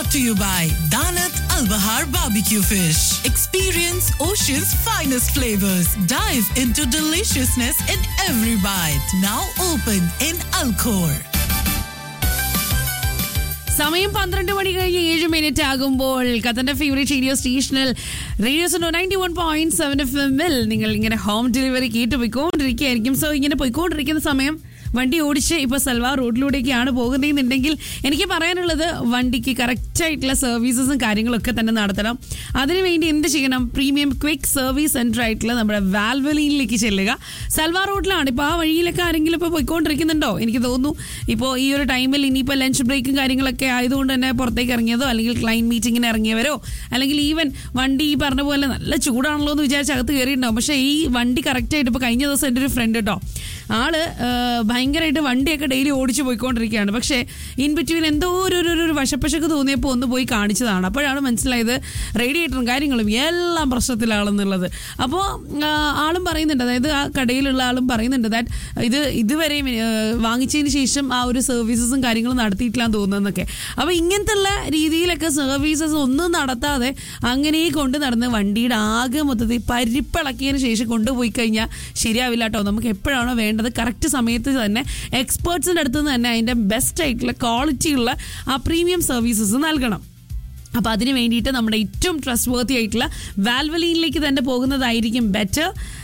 brought to you by Danat Al Bahar Barbecue Fish. Experience Ocean's finest flavors. Dive into deliciousness in every bite. Now open in Alcor. സമയം പന്ത്രണ്ട് മണി കഴിഞ്ഞ് ഏഴ് minute ആകുമ്പോൾ ഖത്തറിന്റെ favourite radio സ്റ്റേഷനിൽ radio so ninety one point seven F എമ്മിൽ നിങ്ങൾ ഇങ്ങനെ ഹോം ഡെലിവറി കേട്ട് പോയിക്കൊണ്ടിരിക്കുകയായിരിക്കും സോ ഇങ്ങനെ പോയിക്കൊണ്ടിരിക്കുന്ന സമയം വണ്ടി ഓടിച്ച് ഇപ്പൊ സൽവാർ റോഡിലൂടെയൊക്കെയാണ് പോകുന്നതെന്നുണ്ടെങ്കിൽ എനിക്ക് പറയാനുള്ളത് വണ്ടിക്ക് കറക്റ്റ് ആയിട്ടുള്ള സർവീസസും കാര്യങ്ങളൊക്കെ തന്നെ നടത്തണം അതിനുവേണ്ടി എന്ത് ചെയ്യണം പ്രീമിയം ക്വിക്ക് സർവീസ് സെന്റർ ആയിട്ടുള്ള നമ്മുടെ വാൽവലിയിലേക്ക് ചെല്ലുക സൽവാർ റോഡിലാണ് ഇപ്പോൾ ആ വഴിയിലൊക്കെ ആരെങ്കിലും ഇപ്പോൾ പോയിക്കൊണ്ടിരിക്കുന്നുണ്ടോ എനിക്ക് തോന്നുന്നു ഇപ്പോൾ ഈ ഒരു ടൈമിൽ ഇനിയിപ്പോൾ ലഞ്ച് ബ്രേക്കും കാര്യങ്ങളൊക്കെ ആയതുകൊണ്ട് തന്നെ പുറത്തേക്ക് ഇറങ്ങിയതോ അല്ലെങ്കിൽ ക്ലൈൻറ്റ് മീറ്റിങ്ങിന് ഇറങ്ങിയവരോ അല്ലെങ്കിൽ ഈവൻ വണ്ടി ഈ പറഞ്ഞ പോലെ നല്ല ചൂടാണല്ലോ എന്ന് വിചാരിച്ച് അകത്ത് കയറിയിട്ടുണ്ടാവും പക്ഷേ ഈ വണ്ടി കറക്റ്റായിട്ട് ഇപ്പോൾ കഴിഞ്ഞ ദിവസം എൻ്റെ ഒരു ഫ്രണ്ട് കേട്ടോ ആള് ആ, ഭയങ്കരമായിട്ട് വണ്ടിയൊക്കെ ഡെയിലി ഓടിച്ചു പോയിക്കൊണ്ടിരിക്കുകയാണ് പക്ഷേ ഇൻ ബിറ്റ്വീൻ എന്തോ ഒരു ഒരു ഒരു വശപ്പശക്ക് തോന്നിയപ്പോൾ ഒന്ന് പോയി കാണിച്ചതാണ് അപ്പോഴാണ് മനസ്സിലായത് റേഡിയേറ്ററും കാര്യങ്ങളും എല്ലാം പ്രശ്നത്തിലാണെന്നുള്ളത് അപ്പോൾ ആളും പറയുന്നുണ്ട് അതായത് ആ കടയിലുള്ള ആളും പറയുന്നുണ്ട് ദാറ്റ് ഇത് ഇതുവരെയും ആ, വാങ്ങിച്ചതിന് ശേഷം ആ ഒരു സർവീസസും കാര്യങ്ങളും നടത്തിയിട്ടില്ലാന്ന് തോന്നുന്നതൊക്കെ അപ്പോൾ ഇങ്ങനത്തെ ഉള്ള രീതിയിലൊക്കെ സർവീസസ് ഒന്നും നടത്താതെ അങ്ങനെ കൊണ്ട് നടന്ന് വണ്ടിയുടെ ആകെ മൊത്തത്തിൽ പരിപ്പിളക്കിയതിന് ശേഷം കൊണ്ടുപോയി കഴിഞ്ഞാൽ ശരിയാവില്ല കേട്ടോ നമുക്ക് എപ്പോഴാണോ വേണ്ടത് കറക്റ്റ് സമയത്ത് തന്നെ എക്സ്പേർട്സിൻ്റെ അടുത്ത് നിന്ന് തന്നെ അതിൻ്റെ ബെസ്റ്റ് ആയിട്ടുള്ള ക്വാളിറ്റി ഉള്ള ആ പ്രീമിയം സർവീസസ് നൽകണം അപ്പോൾ അതിന് വേണ്ടിയിട്ട് നമ്മുടെ ഏറ്റവും ട്രസ്റ്റ് വർത്തി ആയിട്ടുള്ള വാൽവലീനിലേക്ക് തന്നെ പോകുന്നതായിരിക്കും ബെറ്റർ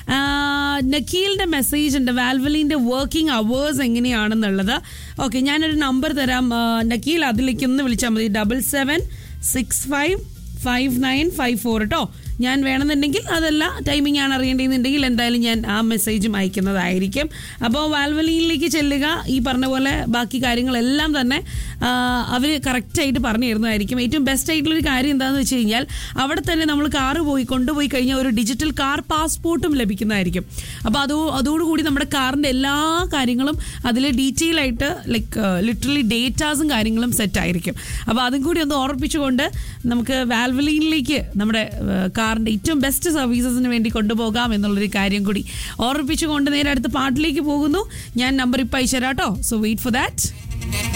നക്കീലിൻ്റെ മെസ്സേജ് ഉണ്ട് വാൽവലീൻ്റെ വർക്കിംഗ് അവേഴ്സ് എങ്ങനെയാണെന്നുള്ളത് ഓക്കെ ഞാനൊരു നമ്പർ തരാം ആ, നക്കീൽ അതിലേക്ക് ഒന്ന് വിളിച്ചാൽ മതി double seven six five five nine five four കേട്ടോ ഞാൻ വേണമെന്നുണ്ടെങ്കിൽ അതല്ല ടൈമിംഗ് ആണ് അറിയേണ്ടതെന്നുണ്ടെങ്കിൽ എന്തായാലും ഞാൻ ആ മെസ്സേജും അയക്കുന്നതായിരിക്കും അപ്പോൾ വാൽവലിയിലേക്ക് ചെല്ലുക ഈ പറഞ്ഞ പോലെ ബാക്കി കാര്യങ്ങളെല്ലാം തന്നെ അവർ കറക്റ്റായിട്ട് പറഞ്ഞു തരുന്നതായിരിക്കും ഏറ്റവും ബെസ്റ്റ് ആയിട്ടുള്ളൊരു കാര്യം എന്താണെന്ന് വെച്ച് കഴിഞ്ഞാൽ അവിടെ തന്നെ നമ്മൾ കാറ് പോയി കൊണ്ടുപോയി കഴിഞ്ഞാൽ ഒരു ഡിജിറ്റൽ കാർ പാസ്പോർട്ടും ലഭിക്കുന്നതായിരിക്കും അപ്പോൾ അതോ അതോടുകൂടി നമ്മുടെ കാറിൻ്റെ എല്ലാ കാര്യങ്ങളും അതിൽ ഡീറ്റെയിൽ ആയിട്ട് ലൈക്ക് ലിറ്ററലി ഡേറ്റാസും കാര്യങ്ങളും സെറ്റ് ആയിരിക്കും അപ്പോൾ അതും കൂടി ഒന്ന് ഓർപ്പിച്ചുകൊണ്ട് നമുക്ക് വാൽവലിനിലേക്ക് നമ്മുടെ ഏഹ്, കാറിൻ്റെ ഏറ്റവും ബെസ്റ്റ് സർവീസസിന് വേണ്ടി കൊണ്ടുപോകാം എന്നുള്ളൊരു കാര്യം കൂടി ഓർപ്പിച്ചുകൊണ്ട് നേരെ അടുത്ത പാട്ടിലേക്ക് പോകുന്നു ഞാൻ നമ്പർ ഇപ്പം അയച്ചു തരാം കേട്ടോ സോ വെയിറ്റ് ഫോർ ദാറ്റ്